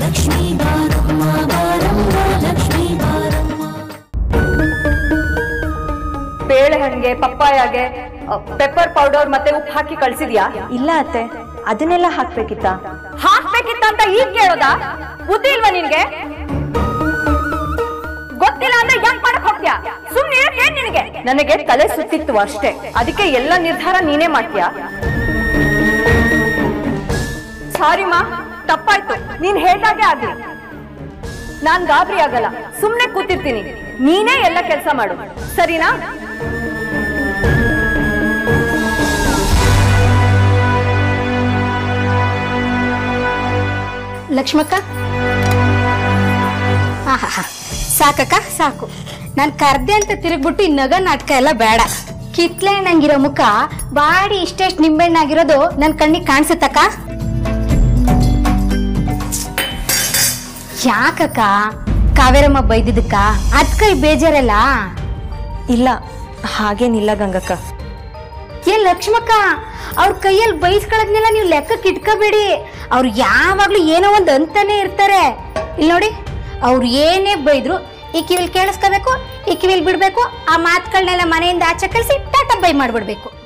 ಲಕ್ಷ್ಮೀ ಬಾರಮ್ಮ ಬಾರಮ್ಮ ಲಕ್ಷ್ಮೀ ಬಾರಮ್ಮ ಬೇಳೆಹಣ್ಣಿಗೆ ಪಪ್ಪಾಯಾಗೆ ಪೆಪ್ಪರ್ ಪೌಡರ್ ಮತ್ತೆ ಉಪ್ಪು ಹಾಕಿ ಕಳ್ಸಿದ್ಯಾ ಇಲ್ಲ ಅತ್ತೆ ಅದನ್ನೆಲ್ಲ ಹಾಕ್ಬೇಕಿತ್ತ ಹಾಕ್ಬೇಕಿತ್ತ ಅಂತ ಈಗ ಕೇಳೋದಾ ಬುದ್ಧಿ ಇಲ್ವಾ ನಿನ್ಗೆ ಗೊತ್ತಿಲ್ಲ ಅಂದ್ರೆ ಯಾಕೆ ಮಾಡಕ್ ಹೋಗ್ತೀಯಾ ಸುಮ್ನೆ ಏನ್ ನಿನಗೆ ನನಗೆ ತಲೆ ಸುತ್ತಿತ್ತು ಅಷ್ಟೇ ಅದಕ್ಕೆ ಎಲ್ಲ ನಿರ್ಧಾರ ನೀನೇ ಮಾಡ್ತೀಯಾ ಸಾರಿ ಮಾ ತಪ್ಪಾಯ್ತು ನೀನ್ ಹೇಳ್ದಾಗೆ ಆಗ್ಲಿ ನಾನ್ ಗಾಬರಿ ಆಗಲ್ಲ ಸುಮ್ನೆ ಕೂತಿರ್ತೀನಿ ನೀನೇ ಎಲ್ಲ ಕೆಲಸ ಮಾಡು ಸರಿನಾ ಲಕ್ಷ್ಮಕ್ಕ ಆಹಾ ಸಾಕಕ್ಕ ಸಾಕು ನಾನು ಕರ್ದೆ ಅಂತ ತಿರುಗ್ಬಿಟ್ಟು ಈ ನಗ ನಾಟಕ ಎಲ್ಲ ಬೇಡ ಕಿತ್ಲೆ ಹಣ್ಣಂಗಿರೋ ಮುಖ ಬಾಡಿ ಇಷ್ಟೆಷ್ಟು ನಿಂಬೆಣ್ಣಾಗಿರೋದು ನನ್ನ ಕಣ್ಣಿಗೆ ಕಾಣಿಸುತ್ತಕ್ಕ ಯಾಕಕ್ಕ ಕಾವೇರಮ್ಮ ಬೈದಿದ್ದಕ್ಕ ಅದ್ ಕೈ ಬೇಜಾರಲ್ಲ ಇಲ್ಲ ಹಾಗೇನಿಲ್ಲ ಗಂಗಕ್ಕ ಏ ಲಕ್ಷ್ಮಕ್ಕ ಅವ್ರ ಕೈಯಲ್ಲಿ ಬೈಸ್ಕೊಳ್ಳೋದ್ನೆಲ್ಲ ನೀವು ಲೆಕ್ಕಕ್ಕೆ ಇಟ್ಕೋಬೇಡಿ ಅವ್ರು ಯಾವಾಗ್ಲೂ ಏನೋ ಒಂದು ಅಂತಾನೆ ಇರ್ತಾರೆ ಇಲ್ಲಿ ನೋಡಿ ಅವ್ರು ಏನೇ ಬೈದ್ರು ಈ ಕಿವಿಲ್ ಕೇಳಿಸ್ಕೋಬೇಕು ಈ ಕಿವಿಲ್ ಬಿಡ್ಬೇಕು ಆ ಮಾತುಗಳನ್ನೆಲ್ಲ ಮನೆಯಿಂದ ಆಚೆ ಕಳಿಸಿ ಟಾಟಾ ಬೈ ಮಾಡ್ಬಿಡ್ಬೇಕು